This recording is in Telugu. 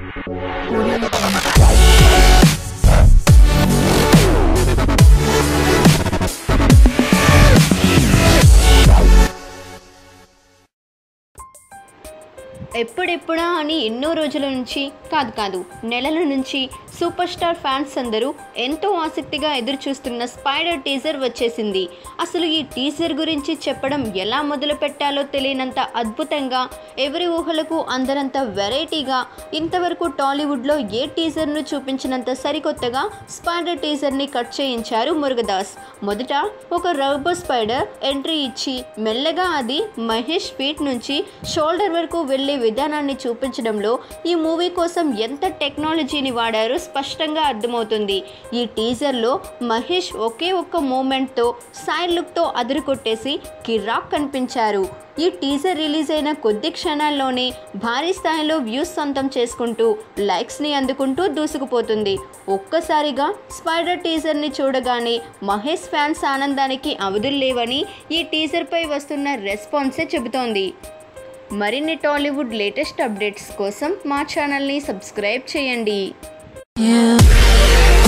ఎప్పుడెప్పుడా అని ఎన్నో రోజుల నుంచి కాదు కాదు నెలల నుంచి సూపర్ స్టార్ ఫ్యాన్స్ అందరూ ఎంతో ఆసక్తిగా ఎదురు చూస్తున్న స్పైడర్ టీజర్ వచ్చేసింది అసలు ఈ టీజర్ గురించి చెప్పడం ఎలా మొదలు పెట్టాలో తెలియనంత అద్భుతంగా ఎవరి ఊహలకు అందరంత వెరైటీగా ఇంతవరకు టాలీవుడ్లో ఏ టీజర్ను చూపించినంత సరికొత్తగా స్పైడర్ టీజర్ని కట్ చేయించారు మురుగదాస్ మొదట ఒక రబ్బర్ స్పైడర్ ఎంట్రీ ఇచ్చి మెల్లగా అది మహేష్ ఫీట్ నుంచి షోల్డర్ వరకు వెళ్ళే విధానాన్ని చూపించడంలో ఈ మూవీ కోసం ఎంత టెక్నాలజీని వాడారో స్పష్టంగా అర్థమవుతుంది ఈ టీజర్లో మహేష్ ఒకే ఒక్క మూమెంట్తో సైడ్ లుక్తో అదురుకొట్టేసి కిరాక్ కనిపించారు ఈ టీజర్ రిలీజ్ అయిన కొద్ది క్షణాల్లోనే భారీ స్థాయిలో వ్యూస్ సొంతం చేసుకుంటూ లైక్స్ని అందుకుంటూ దూసుకుపోతుంది ఒక్కసారిగా స్పైడర్ టీజర్ని చూడగానే మహేష్ ఫ్యాన్స్ ఆనందానికి అవధులు లేవని ఈ టీజర్పై వస్తున్న రెస్పాన్సే చెబుతోంది మరిన్ని టాలీవుడ్ లేటెస్ట్ అప్డేట్స్ కోసం మా ఛానల్ని సబ్స్క్రైబ్ చేయండి You